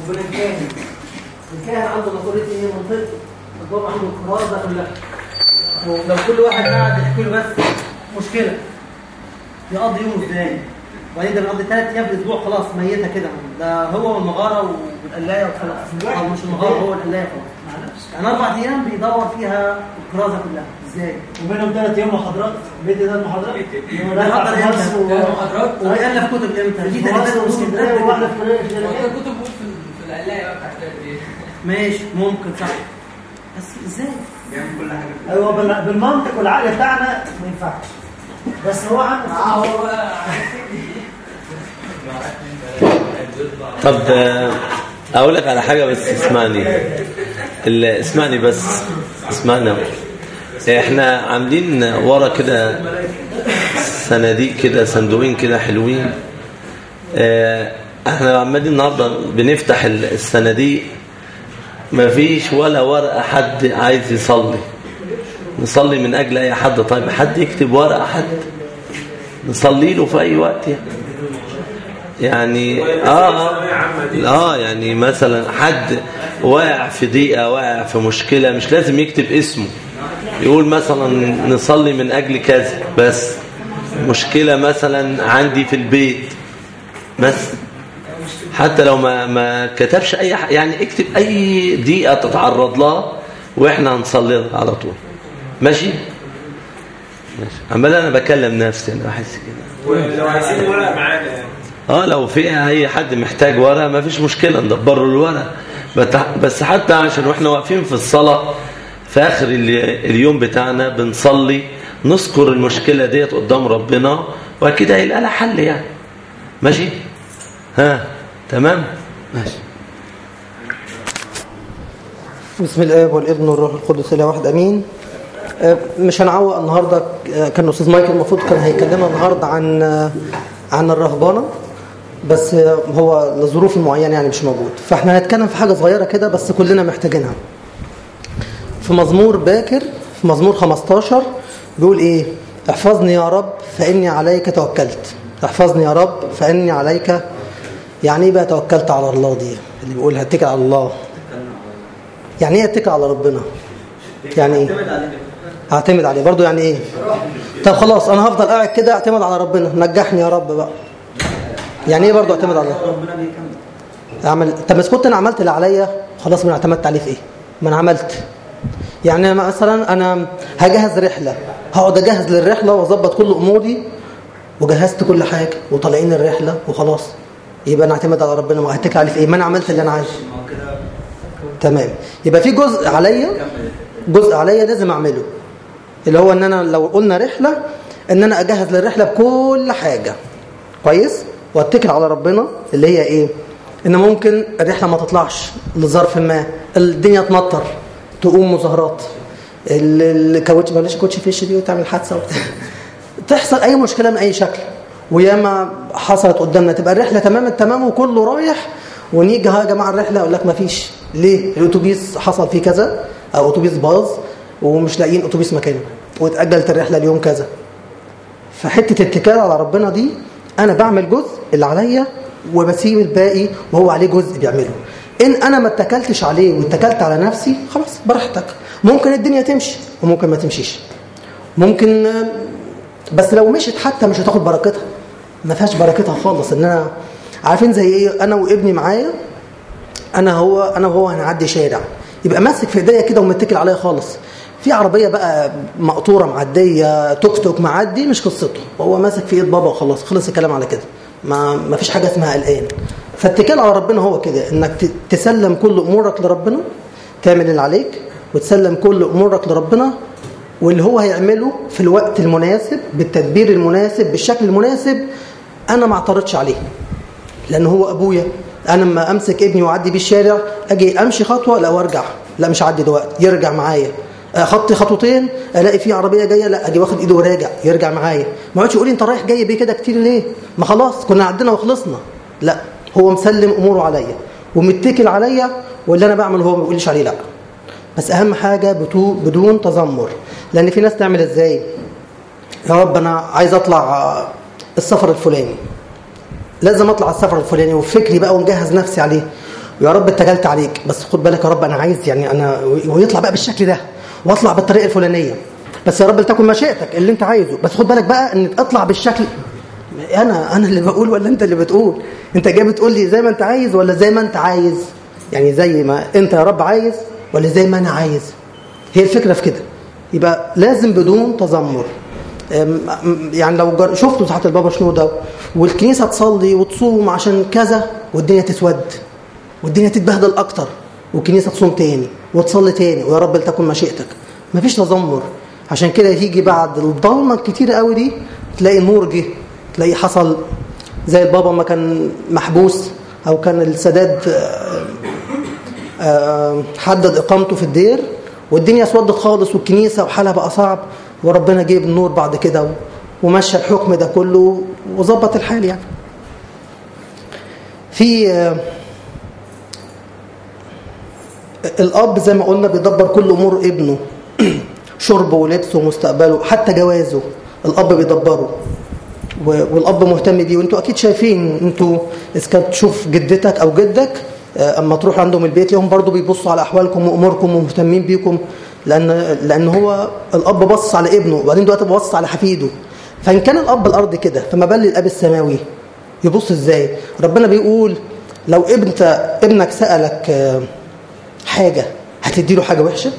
ربنا الكاهن الكاهن عنده مقولة ايه منطقة الضوء عنده الكرازة كلها ولو كل واحد قاعد يحكي له بس مشكلة يقضي يومه ازاي ويقدر يقضي ثلاث ايام في الاسبوع خلاص ميته كده ده هو والمغاره والقلايه وخلاص أو مش المغاره هو القلايه خلاص يعني اربع ايام بيدور فيها الكرازه كلها ازاي وبينهم ثلاث ايام محاضرات بيدي ثلاث محاضرات بيحضر امتى ثلاث محاضرات وبيألف كتب امتى في تدريبات ومسكندرات واحده في كليه هو الجامعة. كان كتب موجود في في القلايه بقى بتاعت ايه ماشي ممكن صح بس ازاي بيعمل كل حاجه ايوه بال- بالمنطق والعقل بتاعنا ما ينفعش بس هو عامل اه هو بقى طب آه، اقول لك على حاجه بس اسمعني ال- اسمعني بس اسمعنا احنا عاملين ورا كده صناديق كده صندوقين كده حلوين آه، احنا عمالين النهارده بنفتح ال- الصناديق مفيش ولا ورقه حد عايز يصلي نصلي من اجل اي حد طيب حد يكتب ورقه حد نصلي له في اي وقت يعني يعني اه اه اه يعني مثلا حد واقع في ضيقه واقع في مشكله مش لازم يكتب اسمه يقول مثلا نصلي من اجل كذا بس مشكله مثلا عندي في البيت بس حتى لو ما ما كتبش اي ح- يعني اكتب اي ضيقه تتعرض لها واحنا هنصلي لها على طول ماشي ماشي عمال انا بكلم نفسي انا بحس كده ولو عايزين ورق معانا يعني اه لو في اي حد محتاج ورقه ما فيش مشكله ندبر له الورقه بت- بس حتى عشان واحنا واقفين في الصلاه في اخر ال- اليوم بتاعنا بنصلي نذكر المشكله ديت قدام ربنا واكيد هيلقى لها حل يعني ماشي ها تمام ماشي بسم الاب والابن والروح القدس اله واحد امين آه، مش هنعوق النهارده آه، كان الاستاذ مايكل المفروض كان هيكلمنا النهارده عن آه، عن الرهبانه بس آه، هو لظروف معينه يعني مش موجود فاحنا هنتكلم في حاجه صغيره كده بس كلنا محتاجينها في مزمور باكر في مزمور 15 بيقول ايه احفظني يا رب فاني عليك توكلت احفظني يا رب فاني عليك يعني ايه بقى توكلت على الله دي اللي بيقول هتكل على الله يعني ايه اتكل على ربنا يعني ايه اعتمد عليه برضو يعني ايه طب خلاص انا هفضل قاعد كده اعتمد على ربنا نجحني يا رب بقى يعني ايه برضو اعتمد على الله اعمل طب بس كنت انا عملت اللي عليا خلاص ما انا اعتمدت عليه في ايه ما انا عملت يعني مثلا انا هجهز رحله هقعد اجهز للرحله واظبط كل اموري وجهزت كل حاجه وطالعين الرحله وخلاص يبقى انا اعتمد على ربنا وهتكل عليه في ايه ما انا عملت اللي انا عايزه تمام يبقى في جزء عليا جزء عليا لازم اعمله اللي هو ان انا لو قلنا رحله ان انا اجهز للرحله بكل حاجه كويس واتكل على ربنا اللي هي ايه ان ممكن الرحله ما تطلعش لظرف ما الدنيا تمطر تقوم مظاهرات ال- الكاوتش بلاش كوتش فيش دي وتعمل حادثه وبتاع تحصل اي مشكله من اي شكل وياما حصلت قدامنا تبقى الرحله تمام التمام وكله رايح ونيجي ها يا جماعه الرحله اقول لك ما فيش ليه الاتوبيس حصل فيه كذا او اتوبيس باظ ومش لاقيين اتوبيس مكانه واتاجلت الرحله اليوم كذا فحته الاتكال على ربنا دي انا بعمل جزء اللي عليا وبسيب الباقي وهو عليه جزء بيعمله ان انا ما اتكلتش عليه واتكلت على نفسي خلاص براحتك ممكن الدنيا تمشي وممكن ما تمشيش ممكن بس لو مشيت حتى مش هتاخد بركتها ما فيهاش بركتها خالص ان انا عارفين زي ايه انا وابني معايا انا هو انا وهو هنعدي شارع يبقى ماسك في ايديا كده ومتكل عليا خالص في عربيه بقى مقطوره معديه توك توك معدي مش قصته هو ماسك في ايد بابا وخلاص خلص الكلام على كده ما ما فيش حاجه اسمها قلقان فاتكال على ربنا هو كده انك ت- تسلم كل امورك لربنا تعمل اللي عليك وتسلم كل امورك لربنا واللي هو هيعمله في الوقت المناسب بالتدبير المناسب بالشكل المناسب انا ما اعترضش عليه لان هو ابويا انا لما امسك ابني واعدي بيه الشارع اجي امشي خطوه لا وارجع لا مش هعدي دلوقتي يرجع معايا خطي خطوتين الاقي في عربيه جايه لا اجي واخد ايده وراجع يرجع معايا ما يقعدش يقول لي انت رايح جاي بيه كده كتير ليه ما خلاص كنا عدينا وخلصنا لا هو مسلم اموره عليا ومتكل عليا واللي انا بعمله هو ما بيقوليش عليه لا بس اهم حاجه بتو- بدون تذمر لان في ناس تعمل ازاي يا رب انا عايز اطلع السفر الفلاني لازم اطلع السفر الفلاني وفكري بقى ومجهز نفسي عليه ويا رب اتكلت عليك بس خد بالك يا رب انا عايز يعني انا ويطلع بقى بالشكل ده واطلع بالطريقه الفلانيه بس يا رب لتكن مشيئتك اللي انت عايزه بس خد بالك بقى ان اطلع بالشكل انا انا اللي بقول ولا انت اللي بتقول انت جاي بتقول لي زي ما انت عايز ولا زي ما انت عايز يعني زي ما انت يا رب عايز ولا زي ما انا عايز هي الفكره في كده يبقى لازم بدون تذمر أم- أم- يعني لو جر- شفتوا ساعه البابا شنودة والكنيسه تصلي وتصوم عشان كذا والدنيا تسود والدنيا تتبهدل اكتر والكنيسه تصوم تاني وتصلي تاني ويا رب لتكن مشيئتك مفيش تذمر عشان كده يجي بعد الضلمه الكتير قوي دي تلاقي النور جه تلاقي حصل زي البابا ما كان محبوس او كان السادات آه، آه، حدد اقامته في الدير والدنيا اسودت خالص والكنيسه وحالها بقى صعب وربنا جيب النور بعد كده و- ومشى الحكم ده كله وظبط الحال يعني في آه، الاب زي ما قلنا بيدبر كل امور ابنه شربه ولبسه ومستقبله حتى جوازه الاب بيدبره و- والاب مهتم بيه وانتوا اكيد شايفين انتوا اذا كانت تشوف جدتك او جدك آه، اما تروح عندهم البيت لهم برضو بيبصوا على احوالكم واموركم ومهتمين بيكم لان لان هو الاب بص على ابنه وبعدين دلوقتي بص على حفيده فان كان الاب الارض كده فما بال الاب السماوي يبص ازاي ربنا بيقول لو ابنت ابنك سالك آه، حاجه هتدي له حاجه وحشه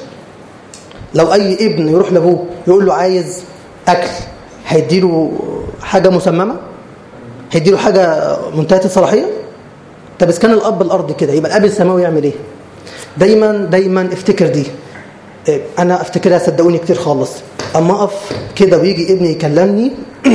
لو اي ابن يروح لابوه يقول له عايز اكل هيديله حاجه مسممه هيديله حاجه منتهيه الصلاحيه طب اذا كان الاب الارض كده يبقى الاب السماوي يعمل ايه دايما دايما افتكر دي إيه، انا افتكرها صدقوني كتير خالص اما اقف كده ويجي ابني يكلمني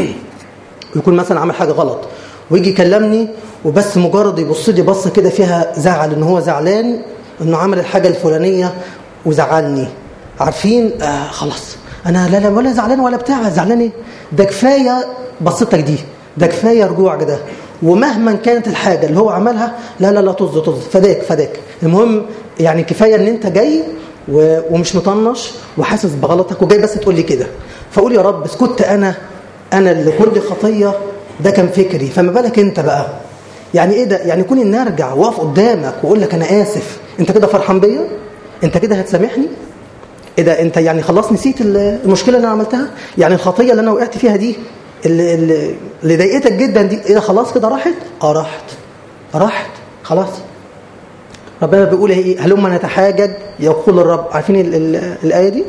ويكون مثلا عامل حاجه غلط ويجي يكلمني وبس مجرد يبص لي بصه كده فيها زعل ان هو زعلان انه عمل الحاجه الفلانيه وزعلني عارفين آه خلاص انا لا لا ولا زعلان ولا بتاع زعلان ايه ده كفايه بصتك دي ده كفايه رجوعك ده ومهما كانت الحاجه اللي هو عملها لا لا لا طز طز فداك فداك المهم يعني كفايه ان انت جاي و- ومش مطنش وحاسس بغلطك وجاي بس تقول لي كده فاقول يا رب اسكت انا انا اللي كل خطيه ده كان فكري فما بالك انت بقى يعني ايه ده يعني كون ان ارجع واقف قدامك واقول لك انا اسف انت كده فرحان بيا انت كده هتسامحني ايه ده انت يعني خلاص نسيت ال- المشكله اللي انا عملتها يعني الخطيه اللي انا وقعت فيها دي اللي, اللي- اللي ضايقتك جدا دي ايه ده خلاص كده راحت اه راحت راحت خلاص ربنا بيقول ايه هلما نتحاجج يقول الرب عارفين ال- ال- الايه دي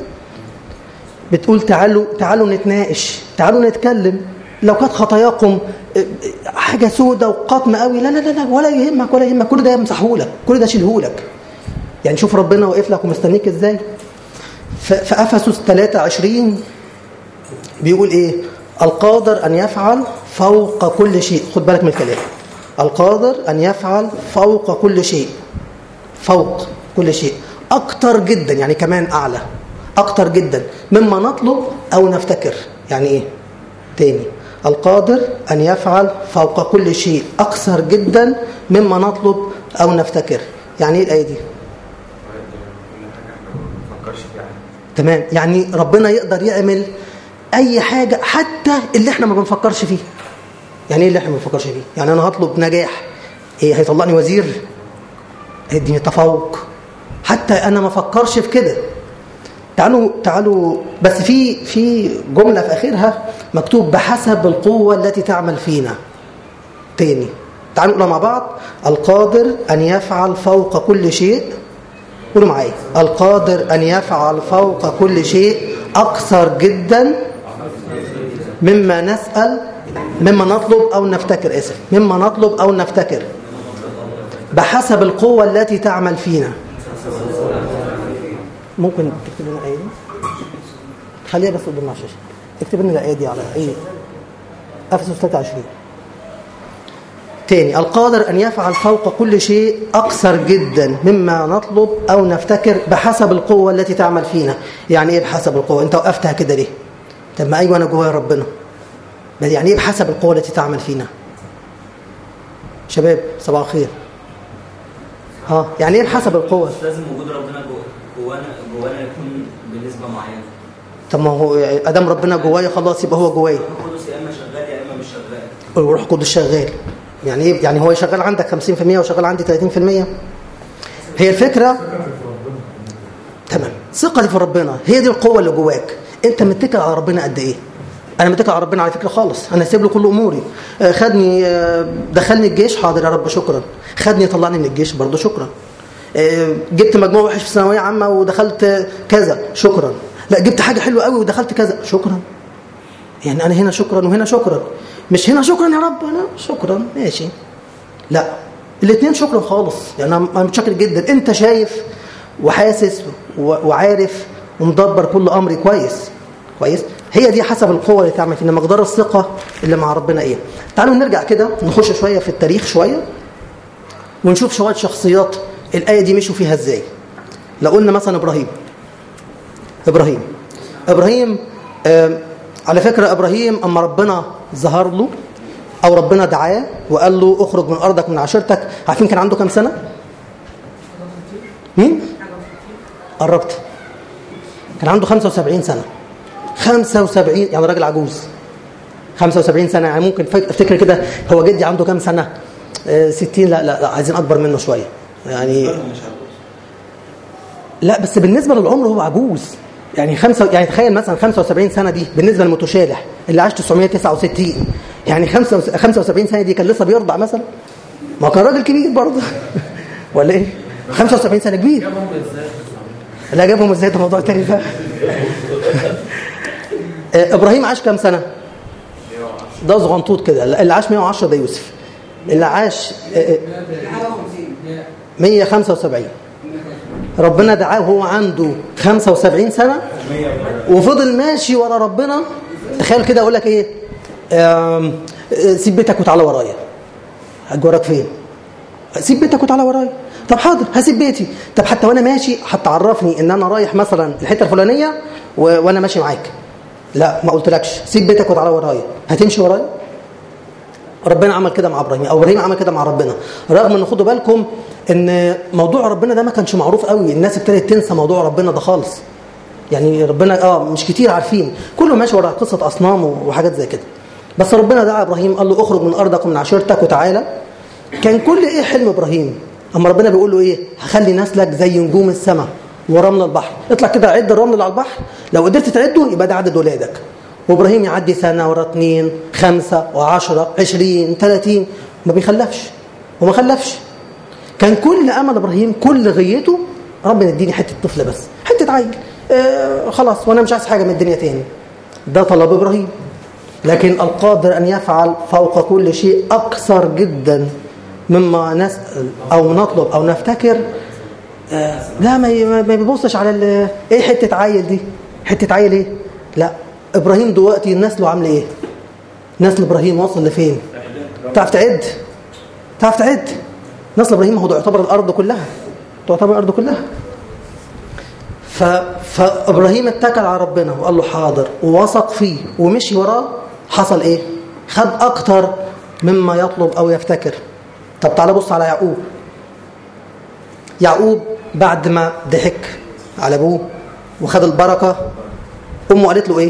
بتقول تعالوا تعالوا نتناقش تعالوا نتكلم لو كانت خطاياكم حاجه سودة وقاتمه قوي لا لا لا لا ولا يهمك ولا يهمك كل ده يمسحهولك كل ده شيلهولك يعني شوف ربنا واقف لك ومستنيك ازاي ف- في افسس 23 بيقول ايه القادر ان يفعل فوق كل شيء خد بالك من الكلام القادر ان يفعل فوق كل شيء فوق كل شيء اكتر جدا يعني كمان اعلى اكتر جدا مما نطلب او نفتكر يعني ايه تاني القادر ان يفعل فوق كل شيء اكثر جدا مما نطلب او نفتكر يعني ايه الايه دي تمام يعني ربنا يقدر يعمل اي حاجه حتى اللي احنا ما بنفكرش فيه يعني ايه اللي احنا ما بنفكرش فيه يعني انا هطلب نجاح ايه هيطلعني وزير هيديني تفوق حتى انا ما افكرش في كده تعالوا تعالوا بس في في جمله في اخرها مكتوب بحسب القوه التي تعمل فينا تاني تعالوا نقولها مع بعض القادر ان يفعل فوق كل شيء قولوا معايا القادر ان يفعل فوق كل شيء اكثر جدا مما نسال مما نطلب او نفتكر اسف مما نطلب او نفتكر بحسب القوه التي تعمل فينا ممكن تكتب لنا الايه دي خليها بس قدام على الشاشه اكتب لنا الايه دي على ايه افسس 23 تاني القادر أن يفعل فوق كل شيء أكثر جدا مما نطلب أو نفتكر بحسب القوة التي تعمل فينا يعني إيه بحسب القوة أنت وقفتها كده ليه طب ما أيوة أنا جوايا ربنا بس يعني إيه بحسب القوة التي تعمل فينا شباب صباح الخير ها يعني إيه بحسب القوة مش لازم وجود ربنا جوا- جوانا جوانا يكون بنسبه معينه طب ما هو ادام ربنا جوايا خلاص يبقى هو جوايا الروح القدس يا اما شغال يا اما مش شغال الروح القدس شغال يعني ايه يعني هو شغال عندك 50% وشغال عندي 30% هي الفكره تمام ثقتي في ربنا هي دي القوه اللي جواك انت متكل على ربنا قد ايه انا متكل على ربنا على فكره خالص انا سايب له كل اموري آه، خدني آه، دخلني الجيش حاضر يا رب شكرا خدني طلعني من الجيش برضه شكرا آه، جبت مجموع وحش في ثانويه عامه ودخلت كذا شكرا لا جبت حاجه حلوه قوي ودخلت كذا شكرا يعني انا هنا شكرا وهنا شكرا مش هنا شكرا يا رب انا شكرا ماشي لا الاثنين شكرا خالص يعني انا أنا متشكر جدا انت شايف وحاسس و- وعارف ومدبر كل امري كويس كويس هي دي حسب القوه اللي تعمل فينا مقدار الثقه اللي مع ربنا ايه تعالوا نرجع كده نخش شويه في التاريخ شويه ونشوف شويه شخصيات الايه دي مشوا فيها ازاي لو قلنا مثلا ابراهيم ابراهيم ابراهيم آم، على فكره ابراهيم اما ربنا ظهر له او ربنا دعاه وقال له اخرج من ارضك من عشيرتك عارفين كان عنده كام سنه مين قربت كان عنده 75 سنه 75 يعني راجل عجوز 75 سنه يعني ممكن فك- افتكر كده هو جدي عنده كام سنه آه، 60 لا لا لا عايزين اكبر منه شويه يعني لا بس بالنسبه للعمر هو عجوز يعني خمسة يعني تخيل مثلا 75 سنه دي بالنسبه للمتشالح اللي عاش 969 يعني 75 سنه دي كان لسه بيرضع مثلا ما هو كان راجل كبير برضه ولا ايه 75 سنه كبير لا جابهم ازاي ده موضوع تاني بقى آه، ابراهيم عاش كام سنه ده صغنطوط كده اللي عاش 110 ده يوسف اللي عاش آه، آه، 175 ربنا دعاه وهو عنده 75 سنة وفضل ماشي ورا ربنا تخيل كده اقول لك ايه آم، آه، سيب بيتك وتعالى ورايا هاجي وراك فين سيب بيتك وتعالى ورايا طب حاضر هسيب بيتي طب حتى وانا ماشي هتعرفني ان انا رايح مثلا الحته الفلانيه و... وانا ماشي معاك لا ما قلتلكش سيب بيتك وتعالى ورايا هتمشي ورايا ربنا عمل كده مع ابراهيم او ابراهيم عمل كده مع ربنا رغم ان خدوا بالكم ان موضوع ربنا ده ما كانش معروف قوي الناس ابتدت تنسى موضوع ربنا ده خالص يعني ربنا اه مش كتير عارفين كله ماشي ورا قصه اصنام وحاجات زي كده بس ربنا دعا ابراهيم قال له اخرج من ارضك ومن عشيرتك وتعالى كان كل ايه حلم ابراهيم اما ربنا بيقول له ايه هخلي نسلك زي نجوم السماء ورمل البحر اطلع كده عد الرمل اللي على البحر لو قدرت تعده يبقى ده عدد ولادك وابراهيم يعدي سنه ورا اتنين خمسه وعشرة عشرين تلاتين ما بيخلفش وما خلفش كان كل امل ابراهيم كل غيته ربنا يديني حته طفل بس حته عيل آه خلاص وانا مش عايز حاجه من الدنيا تاني ده طلب ابراهيم لكن القادر ان يفعل فوق كل شيء اكثر جدا مما نسال او نطلب او نفتكر آه لا ما ي- ما بيبصش على ال- ايه حته عيل دي حته عيل ايه لا ابراهيم دلوقتي نسله عامل ايه نسل ابراهيم واصل لفين تعرف تعد تعرف تعد نسل ابراهيم هو ده يعتبر الارض كلها تعتبر الارض كلها ف... فابراهيم اتكل على ربنا وقال له حاضر ووثق فيه ومشي وراه حصل ايه خد اكتر مما يطلب او يفتكر طب تعالى بص على يعقوب يعقوب بعد ما ضحك على ابوه وخد البركه امه قالت له ايه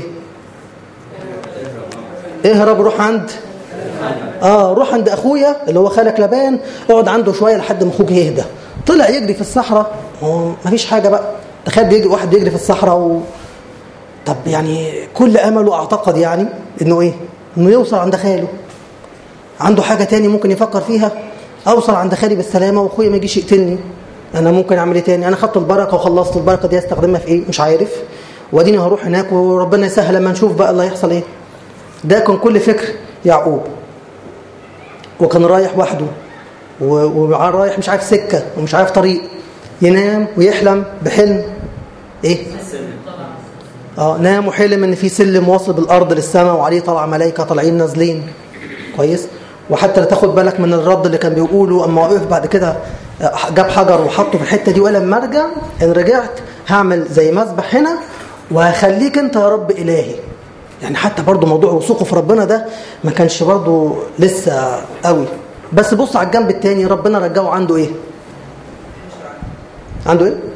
اهرب روح عند اه روح عند اخويا اللي هو خالك لبان اقعد عنده شويه لحد ما اخوك يهدى طلع يجري في الصحراء هو مفيش حاجه بقى تخيل بيجري واحد بيجري في الصحراء و... طب يعني كل امله اعتقد يعني انه ايه انه يوصل عند خاله عنده حاجه تاني ممكن يفكر فيها اوصل عند خالي بالسلامه واخويا ما يجيش يقتلني انا ممكن اعمل ايه تاني انا خدت البركه وخلصت البركه دي استخدمها في ايه مش عارف واديني هروح هناك وربنا يسهل لما نشوف بقى اللي هيحصل ايه ده كان كل فكر يعقوب وكان رايح وحده و- ورايح مش عارف سكة ومش عارف طريق ينام ويحلم بحلم ايه اه نام وحلم ان في سلم واصل بالارض للسماء وعليه طلع ملائكه طالعين نازلين كويس وحتى لا تاخد بالك من الرد اللي كان بيقوله اما وقف بعد كده آه، جاب حجر وحطه في الحته دي وقال لما ارجع ان رجعت هعمل زي مسبح هنا وهخليك انت يا رب الهي يعني حتى برضو موضوع وثوقه في ربنا ده ما كانش برضو لسه قوي بس بص على الجنب التاني ربنا رجعه عنده ايه عنده ايه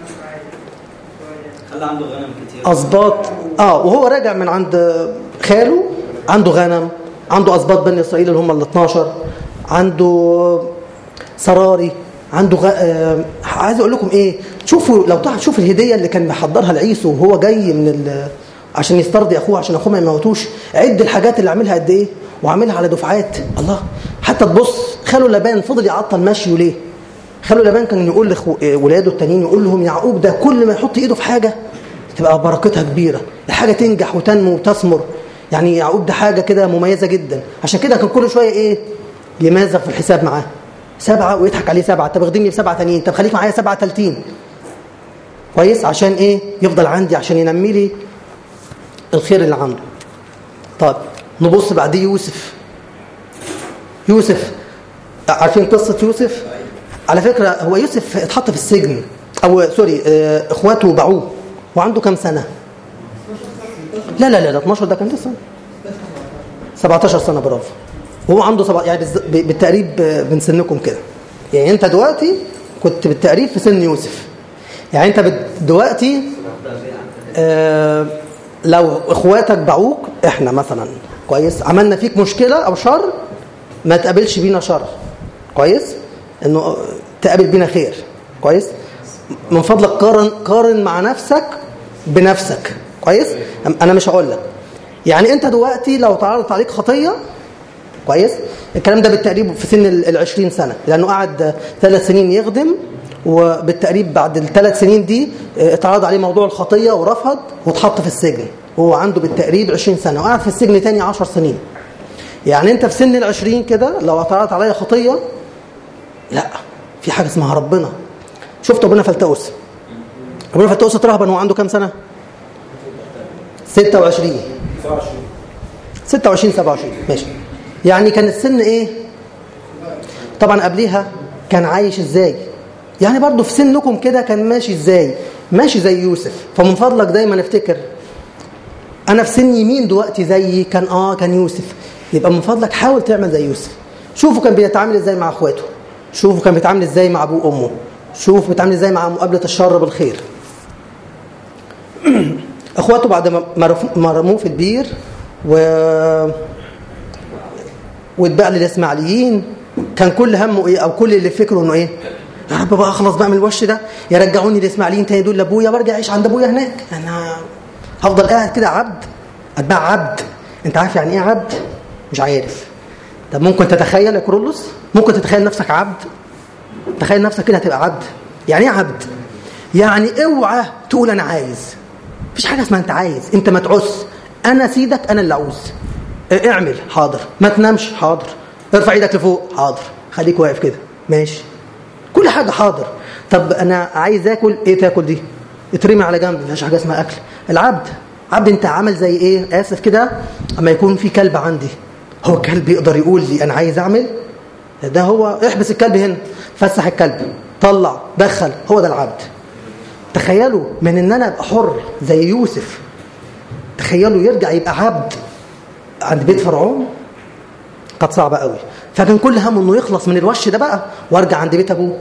خلى عنده غنم كتير اسباط اه وهو راجع من عند خاله عنده غنم عنده اسباط بني اسرائيل اللي هم ال 12 عنده سراري عنده غ... آه، عايز اقول لكم ايه شوفوا لو تعرف شوف الهديه اللي كان محضرها لعيسو وهو جاي من ال عشان يسترضي اخوه عشان اخوه ما يموتوش عد الحاجات اللي عاملها قد ايه وعاملها على دفعات الله حتى تبص خاله لبان فضل يعطل مشيه ليه خاله لبان كان يقول لاولاده التانيين يقول لهم يعقوب ده كل ما يحط ايده في حاجه تبقى بركتها كبيره الحاجه تنجح وتنمو وتثمر يعني يعقوب ده حاجه كده مميزه جدا عشان كده كان كل شويه ايه يمازغ في الحساب معاه سبعه ويضحك عليه سبعه طب اخدمني بسبعه تانيين طب خليك معايا سبعه تالتين كويس عشان ايه يفضل عندي عشان ينمي لي الخير اللي عنده طب نبص بعديه يوسف يوسف عارفين قصة يوسف على فكرة هو يوسف اتحط في السجن أو سوري اه اخواته باعوه وعنده كام سنة لا لا لا 12 ده كان لسه 17 سنة برافو وهو عنده سبع يعني بالتقريب من سنكم كده يعني انت دلوقتي كنت بالتقريب في سن يوسف يعني انت دلوقتي اه لو اخواتك باعوك احنا مثلا كويس عملنا فيك مشكله او شر ما تقابلش بينا شر كويس انه تقابل بينا خير كويس من فضلك قارن قارن مع نفسك بنفسك كويس انا مش هقول لك يعني انت دلوقتي لو تعرضت عليك خطيه كويس الكلام ده بالتقريب في سن ال 20 سنه لانه قعد ثلاث سنين يخدم وبالتقريب بعد الثلاث سنين دي اتعرض عليه موضوع الخطيه ورفض واتحط في السجن وهو عنده بالتقريب 20 سنه وقعد في السجن تاني 10 سنين يعني انت في سن ال 20 كده لو اتعرضت عليا خطيه لا في حاجه اسمها ربنا شفت ابونا فلتوس ابونا فلتوس اترهبن وهو عنده كام سنه 26 26 27 ماشي يعني كان السن ايه طبعا قبليها كان عايش ازاي يعني برضه في سنكم كده كان ماشي ازاي ماشي زي يوسف فمن فضلك دايما افتكر انا في سن يمين دلوقتي زي كان اه كان يوسف يبقى من فضلك حاول تعمل زي يوسف شوفوا كان بيتعامل ازاي مع اخواته شوفوا كان بيتعامل ازاي مع ابوه وامه شوفوا بيتعامل ازاي مع مقابله الشر بالخير اخواته بعد ما رموه في البير و واتباع للاسماعيليين كان كل همه ايه او كل اللي فكره انه ايه يا رب بقى اخلص بقى من الوش ده يرجعوني الاسماعيليين تاني دول لابويا وارجع اعيش عند ابويا هناك انا هفضل قاعد كده عبد اتباع عبد انت عارف يعني ايه عبد مش عارف طب ممكن تتخيل يا كرولوس ممكن تتخيل نفسك عبد تخيل نفسك كده هتبقى عبد يعني ايه عبد يعني اوعى تقول انا عايز مفيش حاجه اسمها انت عايز انت ما تعوز انا سيدك انا اللي اعوز اعمل حاضر ما تنامش حاضر ارفع ايدك لفوق حاضر خليك واقف كده ماشي كل حاجه حاضر طب انا عايز اكل ايه تاكل دي اترمي على جنب مفيش حاجه اسمها اكل العبد عبد انت عامل زي ايه اسف كده اما يكون في كلب عندي هو الكلب يقدر يقول لي انا عايز اعمل ده هو احبس الكلب هنا فسح الكلب طلع دخل هو ده العبد تخيلوا من ان انا ابقى حر زي يوسف تخيلوا يرجع يبقى عبد عند بيت فرعون كانت صعبه قوي فكان كل همه انه يخلص من الوش ده بقى وارجع عند بيت ابوه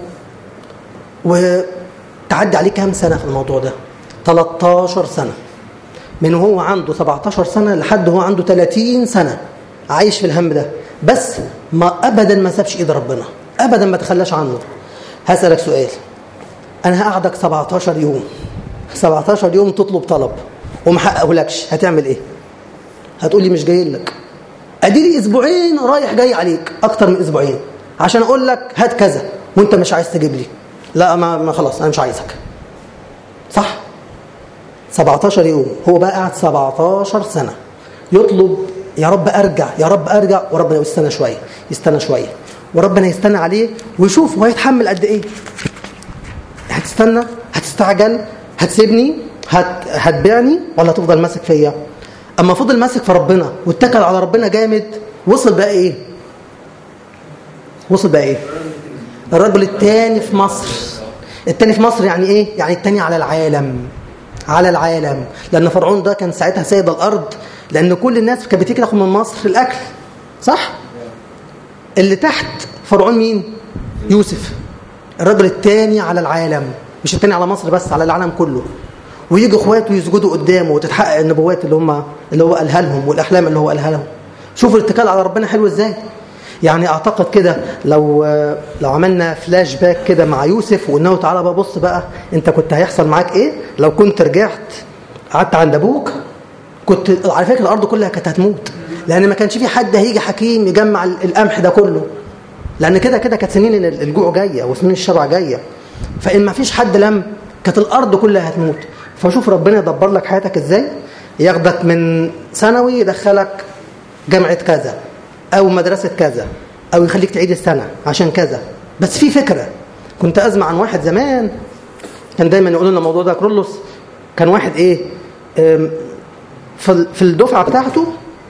وتعدي عليه كام سنه في الموضوع ده 13 سنه من هو عنده 17 سنه لحد هو عنده 30 سنه عايش في الهم ده بس ما ابدا ما سابش ايد ربنا ابدا ما تخلاش عنه هسالك سؤال انا هقعدك 17 يوم 17 يوم تطلب طلب وما حققهولكش هتعمل ايه هتقول لي مش جاي لك ادي لي اسبوعين رايح جاي عليك اكتر من اسبوعين عشان اقول لك هات كذا وانت مش عايز تجيب لي لا ما, ما خلاص انا مش عايزك صح 17 يوم هو بقى قاعد 17 سنه يطلب يا رب ارجع يا رب ارجع وربنا يستنى شويه يستنى شويه وربنا يستنى عليه ويشوف هو هيتحمل قد ايه هتستنى هتستعجل هتسيبني هت... هتبيعني ولا هتفضل ماسك فيا اما فضل ماسك في ربنا واتكل على ربنا جامد وصل بقى ايه وصل بقى ايه الرجل الثاني في مصر الثاني في مصر يعني ايه يعني الثاني على العالم على العالم لان فرعون ده كان ساعتها سيد الارض لان كل الناس كانت بتيجي تاخد من مصر الاكل صح اللي تحت فرعون مين يوسف الرجل الثاني على العالم مش الثاني على مصر بس على العالم كله ويجي اخواته يسجدوا قدامه وتتحقق النبوات اللي هم اللي هو قالها لهم والاحلام اللي هو قالها لهم شوفوا الاتكال على ربنا حلو ازاي يعني اعتقد كده لو لو عملنا فلاش باك كده مع يوسف وانه تعالى بقى بص بقى انت كنت هيحصل معاك ايه لو كنت رجعت قعدت عند ابوك كنت على فكره الارض كلها كانت هتموت لان ما كانش في حد هيجي حكيم يجمع القمح ده كله لان كده كده كانت سنين الجوع جايه وسنين الشرع جايه فان ما فيش حد لم كانت الارض كلها هتموت فشوف ربنا يدبر لك حياتك ازاي ياخدك من ثانوي يدخلك جامعه كذا او مدرسه كذا او يخليك تعيد السنه عشان كذا بس في فكره كنت اسمع عن واحد زمان كان دايما يقول لنا الموضوع ده كرولوس كان واحد ايه أم، في في الدفعه بتاعته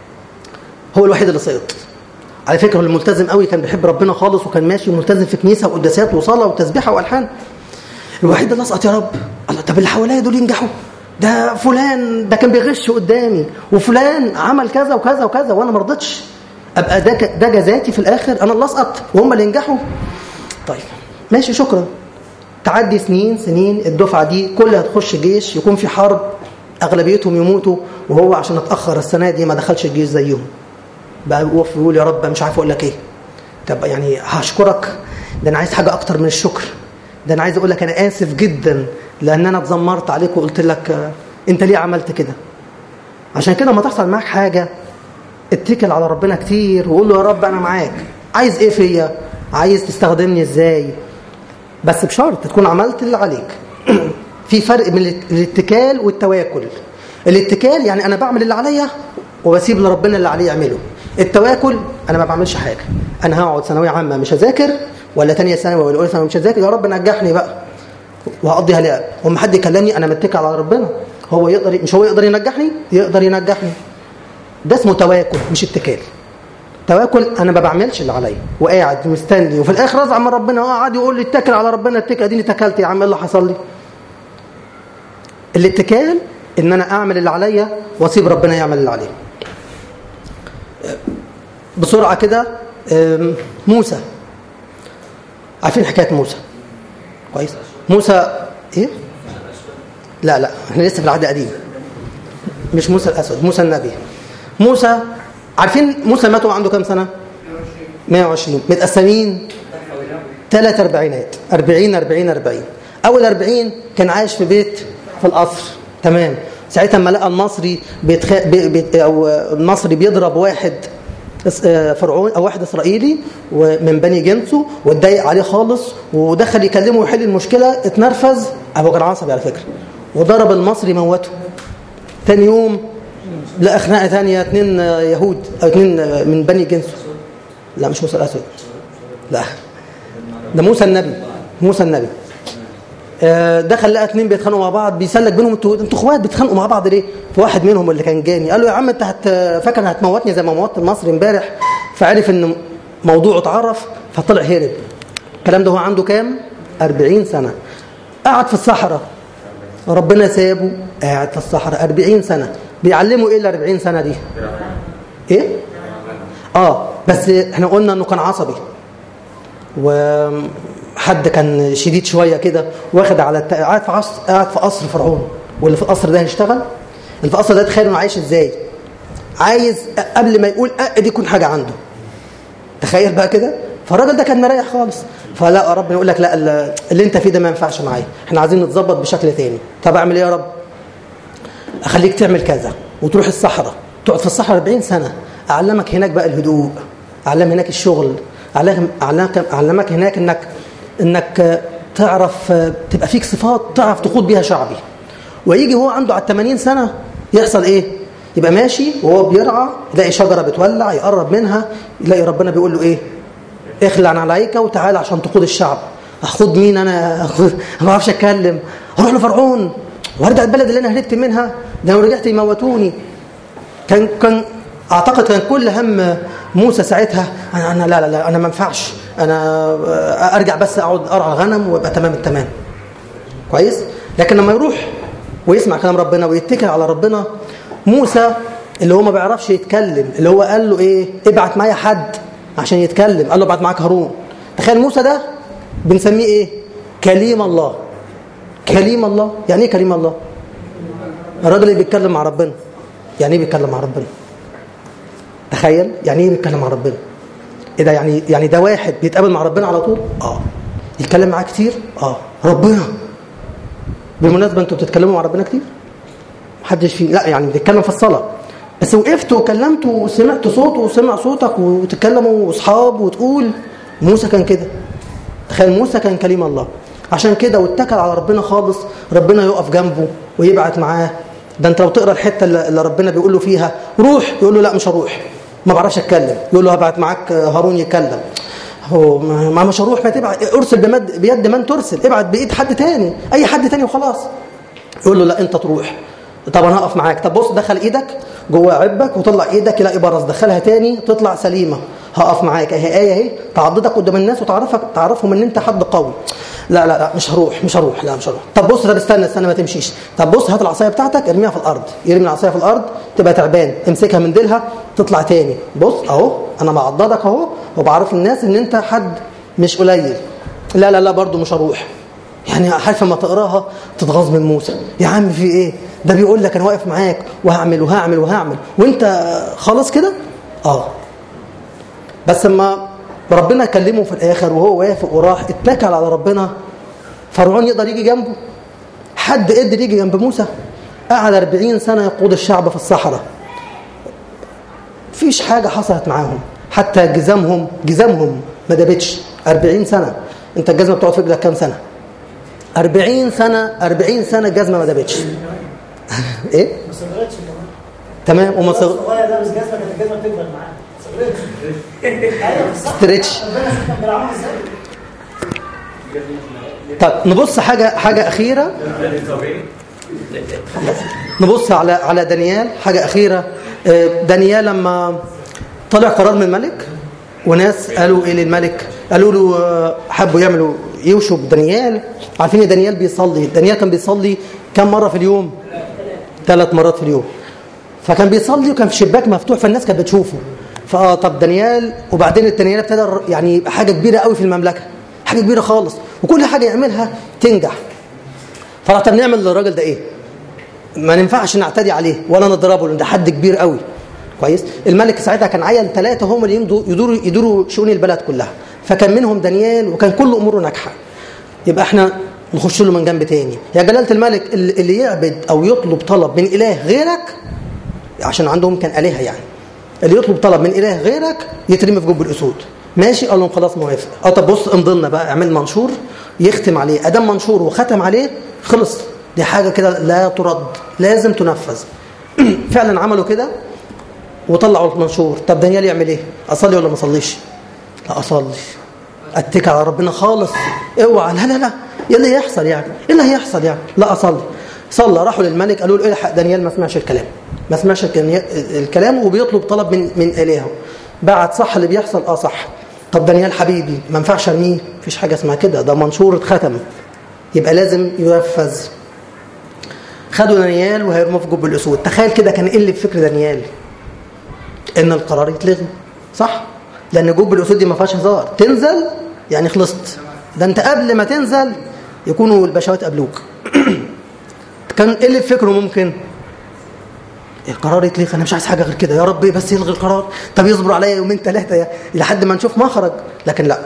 هو الوحيد اللي سقط على فكره هو الملتزم قوي كان بيحب ربنا خالص وكان ماشي وملتزم في كنيسه وقداسات وصلاه وتسبيحه والحان الوحيد اللي اسقط يا رب الله طب اللي حواليا دول ينجحوا ده فلان ده كان بيغش قدامي وفلان عمل كذا وكذا وكذا وانا ما رضيتش ابقى ده ك- ده جزاتي في الاخر انا اللي اسقط وهم اللي ينجحوا طيب ماشي شكرا تعدي سنين سنين الدفعه دي كلها تخش جيش يكون في حرب اغلبيتهم يموتوا وهو عشان اتاخر السنه دي ما دخلش الجيش زيهم بقى يقف يقول يا رب مش عارف اقول لك ايه طب يعني هشكرك ده انا عايز حاجه اكتر من الشكر ده انا عايز اقول لك انا اسف جدا لان انا اتذمرت عليك وقلت لك آه، انت ليه عملت كده عشان كده ما تحصل معاك حاجه اتكل على ربنا كتير وقول له يا رب انا معاك عايز ايه فيا عايز تستخدمني ازاي بس بشرط تكون عملت اللي عليك في فرق بين الات- الاتكال والتواكل الاتكال يعني انا بعمل اللي عليا وبسيب لربنا اللي عليه يعمله التواكل انا ما بعملش حاجه انا هقعد ثانويه عامه مش هذاكر ولا تانية ثانوي ولا اولى ثانوي مش هذاكر يا رب نجحني بقى وهقضيها لعب وما حد يكلمني انا متكل على ربنا هو يقدر مش هو يقدر ينجحني يقدر ينجحني ده اسمه تواكل مش اتكال تواكل انا ما بعملش اللي عليا وقاعد مستني وفي الاخر ازعل من ربنا وقاعد يقول لي اتكل على ربنا اتكل اديني اتكلت يا عم ايه اللي حصل لي الاتكال ان انا اعمل اللي عليا واسيب ربنا يعمل اللي عليه بسرعه كده أم، موسى عارفين حكايه موسى كويس موسى ايه لا لا احنا لسه في العهد القديم مش موسى الاسود موسى النبي موسى عارفين موسى مات وعنده كام سنه 120 متقسمين ثلاث اربعينات 40 40 40 اول 40 كان عايش في بيت في القصر تمام ساعتها لما لقى المصري بيتخ... بي... بي... او المصري بيضرب واحد إس- آه، فرعون او واحد اسرائيلي ومن بني جنسه واتضايق عليه خالص ودخل يكلمه ويحل المشكله اتنرفز ابو كان عصبي على فكره وضرب المصري موته تاني يوم لقى خناقه ثانيه اثنين آه، يهود او اثنين آه، من بني جنسه لا مش موسى الاسود لا ده موسى النبي موسى النبي آه، دخل لقى اتنين بيتخانقوا مع بعض بيسلك بينهم انتوا انتوا اخوات بتتخانقوا مع بعض ليه؟ فواحد منهم اللي كان جاني قال له يا عم انت هت فاكر هتموتني زي ما موتت المصري امبارح فعرف ان موضوعه اتعرف فطلع هرب الكلام ده هو عنده كام؟ 40 سنه قعد في الصحراء ربنا سابه قاعد في الصحراء 40 سنه بيعلمه ايه ال 40 سنه دي؟ ايه؟ اه بس احنا قلنا انه كان عصبي وحد كان شديد شويه كده واخد على الت... قاعد في عصر قاعد في قصر فرعون واللي في القصر ده هيشتغل اللي في القصر ده تخيل انه عايش ازاي عايز قبل ما يقول أ دي يكون حاجه عنده تخيل بقى كده فالراجل ده كان مريح خالص فلا ربنا يقول لك لا ال- اللي انت فيه ده ما ينفعش معايا احنا عايزين نتظبط بشكل تاني طب اعمل ايه يا رب اخليك تعمل كذا وتروح الصحراء تقعد في الصحراء 40 سنه اعلمك هناك بقى الهدوء اعلم هناك الشغل اعلمك اعلمك اعلمك هناك انك انك تعرف تبقى فيك صفات تعرف تقود بيها شعبي ويجي هو عنده على 80 سنه يحصل ايه يبقى ماشي وهو بيرعى يلاقي شجره بتولع يقرب منها يلاقي ربنا بيقول له ايه اخلع عليك وتعالى عشان تقود الشعب اخد مين انا أخد... أنا ما اعرفش اتكلم اروح لفرعون وارجع البلد اللي انا هربت منها ده لو رجعت يموتوني كان كان اعتقد كان كل هم موسى ساعتها انا انا لا لا لا انا ما ينفعش انا ارجع بس اقعد ارعى الغنم وابقى تمام التمام كويس لكن لما يروح ويسمع كلام ربنا ويتكل على ربنا موسى اللي هو ما بيعرفش يتكلم اللي هو قال له ايه ابعت معايا حد عشان يتكلم قال له ابعت معاك هارون تخيل موسى ده بنسميه ايه كليم الله كليم الله يعني ايه كليم الله الراجل اللي بيتكلم مع ربنا يعني ايه بيتكلم مع ربنا تخيل يعني ايه بيتكلم مع ربنا ايه ده يعني يعني ده واحد بيتقابل مع ربنا على طول اه يتكلم معاه كتير اه ربنا بالمناسبه انتوا بتتكلموا مع ربنا كتير محدش فيه لا يعني بنتكلم في الصلاه بس وقفت وكلمت وسمعت صوته وسمع صوتك وتتكلموا اصحاب وتقول موسى كان كده تخيل موسى كان كليم الله عشان كده واتكل على ربنا خالص ربنا يقف جنبه ويبعت معاه ده انت لو تقرا الحته اللي اللي ربنا بيقول له فيها روح يقول له لا مش هروح ما بعرفش اتكلم يقول له هبعت معاك هارون يتكلم هو ما ما- مش هروح ما تبعت ارسل بمد بيد من ترسل ابعت بايد حد تاني اي حد تاني وخلاص يقول له لا انت تروح طب انا هقف معاك طب بص دخل ايدك جوه عبك وطلع ايدك يلاقي برص دخلها تاني تطلع سليمه هقف معاك اهي ايه اهي تعضدك قدام الناس وتعرفك تعرفهم ان انت حد قوي لا لا لا مش هروح مش هروح لا مش هروح طب بص طب استنى استنى ما تمشيش طب بص هات العصايه بتاعتك ارميها في الارض يرمي العصايه في الارض تبقى تعبان امسكها من ديلها تطلع تاني بص اهو انا بعضدك اهو وبعرف الناس ان انت حد مش قليل لا لا لا برضه مش هروح يعني عارف لما تقراها تتغاظ من موسى يا عم في ايه ده بيقول لك انا واقف معاك وهعمل وهعمل وهعمل وانت خلاص كده اه بس لما ربنا كلمه في الاخر وهو وافق وراح اتكل على ربنا فرعون يقدر يجي جنبه حد قدر يجي جنب موسى قعد 40 سنه يقود الشعب في الصحراء فيش حاجه حصلت معاهم حتى جزامهم جزامهم ما دابتش 40 سنه انت الجزمه بتقعد في رجلك كام سنه 40 سنه 40 سنه الجزمه ما دابتش ايه ما صغرتش كمان تمام وما صغ... الصغير لابس جزمه كانت الجزمه بتكبر معاه ما صغرتش ايوه صح ستريتش ربنا كان بيلعبها ازاي طب نبص حاجه حاجه اخيره نبص على على دانيال حاجه اخيره آه، دانيال لما طلع قرار من الملك وناس قالوا ايه للملك قالوا له آه، حبوا يعملوا يوشوا بدانيال عارفين ان دانيال بيصلي دانيال كان بيصلي كم مره في اليوم ثلاث مرات في اليوم فكان بيصلي وكان في شباك مفتوح فالناس كانت بتشوفه فاه طب دانيال وبعدين دانيال ابتدى يعني يبقى حاجه كبيره قوي في المملكه حاجه كبيره خالص وكل حاجه يعملها تنجح فراح طب نعمل للراجل ده ايه ما ينفعش نعتدي عليه ولا نضربه لان ده حد كبير قوي كويس الملك ساعتها كان عين ثلاثه هم اللي يمضوا يدوروا يدوروا شؤون البلد كلها فكان منهم دانيال وكان كل اموره ناجحه يبقى احنا نخش له من جنب تاني يا جلاله الملك اللي اللي يعبد او يطلب طلب من اله غيرك عشان عندهم كان الهه يعني اللي يطلب طلب من اله غيرك يترمي في جب الاسود ماشي قال لهم خلاص موافق اه طب بص امضي لنا بقى اعمل منشور يختم عليه ادام منشور وختم عليه خلص دي حاجه كده لا ترد لازم تنفذ فعلا عملوا كده وطلعوا المنشور طب دانيال يعمل ايه اصلي ولا ما اصليش لا اصلي اتكل على ربنا خالص اوعى لا لا لا ايه اللي هيحصل يعني ايه اللي هيحصل يعني لا اصلي صلى راحوا للملك قالوا له الحق دانيال ما سمعش الكلام ما سمعش الكلام- الكلام وبيطلب طلب من من الهه بعد صح اللي بيحصل اه صح طب دانيال حبيبي ما ينفعش ارميه مفيش حاجه اسمها كده ده منشور اتختم يبقى لازم ينفذ خدوا دانيال وهيرموه في جب الاسود تخيل كده كان ايه اللي في فكر دانيال ان القرار يتلغي صح لان جب الاسود دي ما فيهاش هزار تنزل يعني خلصت ده انت قبل ما تنزل يكونوا البشوات قبلوك كان ايه اللي في فكره ممكن القرار يتلغي انا مش عايز حاجه غير كده يا رب بس يلغي القرار طب يصبروا عليا يومين ثلاثه لحد ما نشوف مخرج لكن لا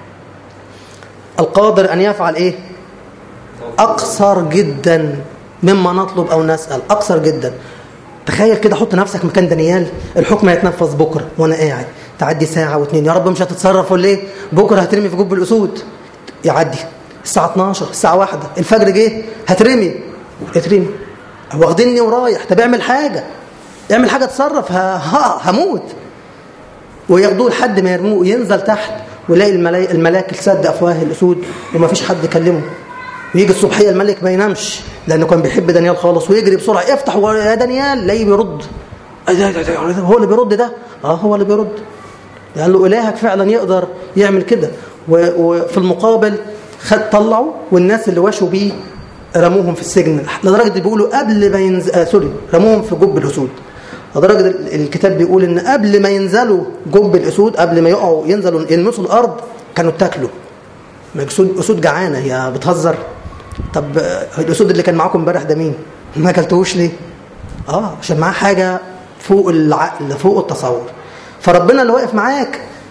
القادر ان يفعل ايه اقصر جدا مما نطلب او نسال اقصر جدا تخيل كده حط نفسك مكان دانيال الحكم هيتنفذ بكره وانا قاعد تعدي ساعه واتنين يا رب مش هتتصرف ولا ايه بكره هترمي في جب الاسود يعدي الساعه 12 الساعه 1 الفجر جه هترمي اترمي واخدني ورايح طب اعمل حاجه اعمل حاجه اتصرف ه- ه- هموت وياخدوه لحد ما يرموه ينزل تحت ويلاقي الملاك, الملاك تسد افواه الاسود وما فيش حد يكلمه ويجي الصبحيه الملك ما ينامش لانه كان بيحب دانيال خالص ويجري بسرعه افتح و- يا دانيال لاقيه بيرد أي ده- ده- ده- هو اللي بيرد ده اه هو اللي بيرد قال له الهك فعلا يقدر يعمل كده و- وفي المقابل خد طلعوا والناس اللي واشوا بيه رموهم في السجن لدرجه اللي بيقولوا قبل ما ينزل آه سوري رموهم في جب الاسود لدرجه ال- الكتاب بيقول ان قبل ما ينزلوا جب الاسود قبل ما يقعوا ينزلوا يلمسوا الارض كانوا اتاكلوا ما اسود اسود جعانه هي بتهزر طب آه، الاسود اللي كان معاكم امبارح ده مين ما اكلتوش ليه اه عشان معاه حاجه فوق العقل فوق التصور فربنا اللي واقف معاك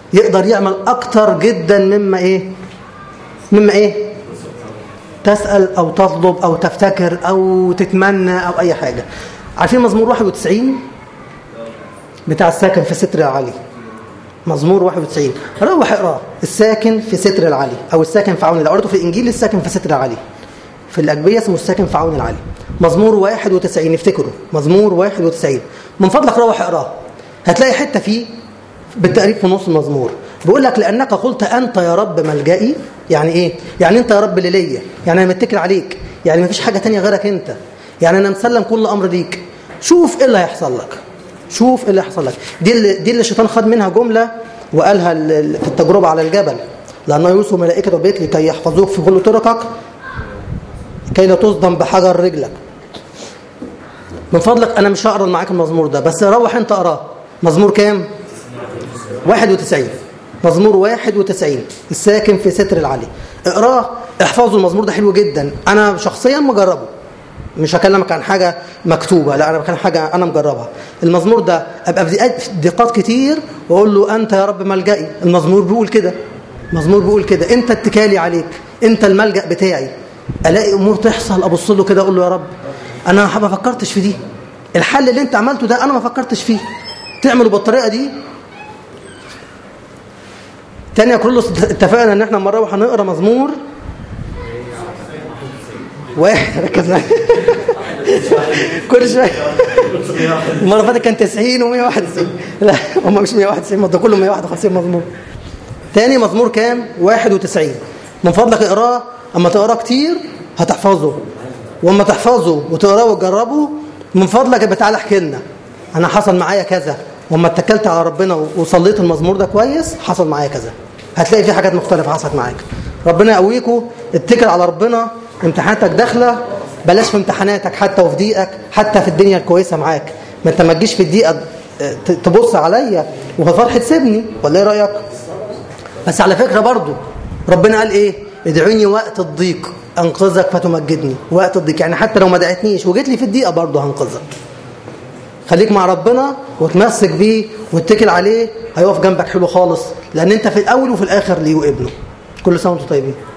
يقدر يعمل اكتر جدا مما ايه مما ايه تسأل او تطلب او تفتكر او تتمنى او اي حاجة عارفين مزمور 91 بتاع الساكن في ستر العلي مزمور 91 روح اقراه الساكن في ستر العلي او الساكن في عون لو قريته في الانجيل الساكن في ستر العلي في الاجبيه اسمه الساكن في عون العلي مزمور 91 افتكروا مزمور 91 من فضلك روح اقراه هتلاقي حته فيه بالتقريب في نص المزمور بيقول لك لانك قلت انت يا رب ملجئي يعني ايه يعني انت يا رب اللي ليا يعني انا متكل عليك يعني مفيش حاجه تانية غيرك انت يعني انا مسلم كل امر ليك شوف ايه اللي هيحصل لك شوف ايه اللي هيحصل لك دي اللي دي اللي الشيطان خد منها جمله وقالها ال- ال- في التجربه على الجبل لانه يوسف ملائكه البيت لكي يحفظوك في كل طرقك كي لا تصدم بحجر رجلك من فضلك انا مش هقرا معاك المزمور ده بس روح انت اقراه مزمور كام 91 مزمور 91 الساكن في ستر العلي اقراه احفظوا المزمور ده حلو جدا انا شخصيا مجربه مش هكلمك عن حاجة مكتوبة لا أنا بكلم حاجة أنا مجربها المزمور ده أبقى في دقات- في دقات كتير وأقول له أنت يا رب ملجئي المزمور بيقول كده المزمور بيقول كده أنت اتكالي عليك أنت الملجأ بتاعي ألاقي أمور تحصل أبص له كده أقول له يا رب أنا ما فكرتش في دي الحل اللي أنت عملته ده أنا ما فكرتش فيه تعمله بالطريقة دي تاني يا كرولوس اتفقنا ان احنا مره هنقرا مزمور واحد ركز معايا كل شويه المره اللي فاتت كان 90 و191 لا هم مش 191 ما ده كله 151 مزمور تاني مزمور كام 91 من فضلك اقراه اما تقراه كتير هتحفظه واما تحفظه وتقراه وتجربه من فضلك يبقى تعالى احكي لنا انا حصل معايا كذا واما اتكلت على ربنا وصليت المزمور ده كويس حصل معايا كذا هتلاقي في حاجات مختلفه حصلت معاك ربنا يقويكم اتكل على ربنا امتحاناتك داخله بلاش في امتحاناتك حتى وفي ضيقك حتى في الدنيا الكويسه معاك ما انت ما تجيش في الضيقه ت- تبص عليا وفي الفرح تسيبني ولا ايه رايك بس على فكره برضو ربنا قال ايه ادعوني وقت الضيق انقذك فتمجدني وقت الضيق يعني حتى لو ما دعتنيش وجيت لي في الضيقه برضو هنقذك خليك مع ربنا وتمسك بيه واتكل عليه هيقف جنبك حلو خالص لان انت في الاول وفي الاخر ليه وابنه كل سنه وانتم طيبين